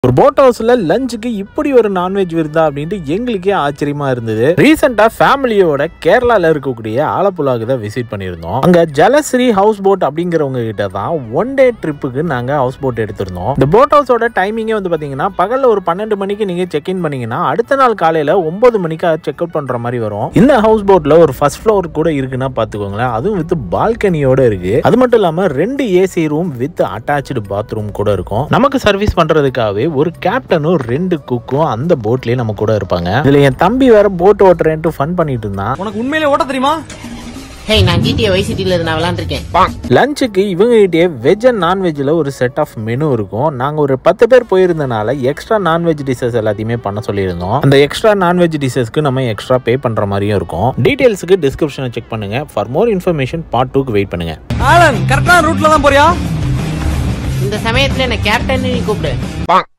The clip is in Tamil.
ஒரு போட் ஹவுஸ்ல லஞ்சுக்கு இப்படி ஒரு நான்வெஜ் விருந்தா அப்படின்ட்டு எங்களுக்கே ஆச்சரியமா இருந்தது ரீசெண்டா ஃபேமிலியோட கேரளால இருக்கக்கூடிய ஆலப்புழாக்கு தான் விசிட் பண்ணியிருந்தோம் அங்க ஜலஸ்ரீ ஹவுஸ் போட் அப்படிங்கிறவங்க கிட்ட தான் ஒன் டே ட்ரிப்புக்கு நாங்க ஹவுஸ் போட் எடுத்திருந்தோம் இந்த போட் ஹவுஸோட டைமிங்கே வந்து பாத்தீங்கன்னா பகல்ல ஒரு பன்னெண்டு மணிக்கு நீங்க செக் இன் பண்ணீங்கன்னா அடுத்த நாள் காலையில ஒன்பது மணிக்கு செக் அவுட் பண்ற மாதிரி வரும் இந்த ஹவுஸ் போட்ல ஒரு ஃபர்ஸ்ட் ஃப்ளோர் கூட இருக்குன்னா பாத்துக்கோங்களேன் அதுவும் வித் பால்கனியோட இருக்கு அது மட்டும் இல்லாம ரெண்டு AC room with attach bathroom கூட இருக்கும் நமக்கு சர்வீஸ் பண்றதுக்காகவே ஒரு கேப்டனும் ரெண்டு குக்கும் அந்த போட்லயே நம்ம கூட இருப்பாங்க இதுல என் தம்பி வேற போட் ஓட்டுறேன்ட்டு ஃபன் பண்ணிட்டு இருந்தான் உனக்கு உண்மையிலே ஓட்ட தெரியுமா ஹே நான் ஜிடிஏ வை சிட்டில நான் விளாண்டுருக்கேன் லஞ்சுக்கு இவங்க கிட்டே வெஜ் அண்ட் நான்வெஜ்ல ஒரு செட் ஆஃப் மெனு இருக்கும் நாங்க ஒரு பத்து பேர் போயிருந்தனால எக்ஸ்ட்ரா நான்வெஜ் டிஷஸ் எல்லாத்தையுமே பண்ண சொல்லியிருந்தோம் அந்த எக்ஸ்ட்ரா நான்வெஜ் டிஷஸ்க்கு நம்ம எக்ஸ்ட்ரா பே பண்ற மாதிரியும் இருக்கும் டீடைல்ஸுக்கு டிஸ்கிரிப்ஷனை செக் பண்ணுங்க ஃபார் மோர் இன்ஃபர்மேஷன் பார்ட் டூக்கு வெயிட் பண்ணுங்க ஆலன் கரெக்டான ரூட்ல தான் போறியா இந்த சமயத்துல என்ன கேப்டன் நீ கூப்பிடு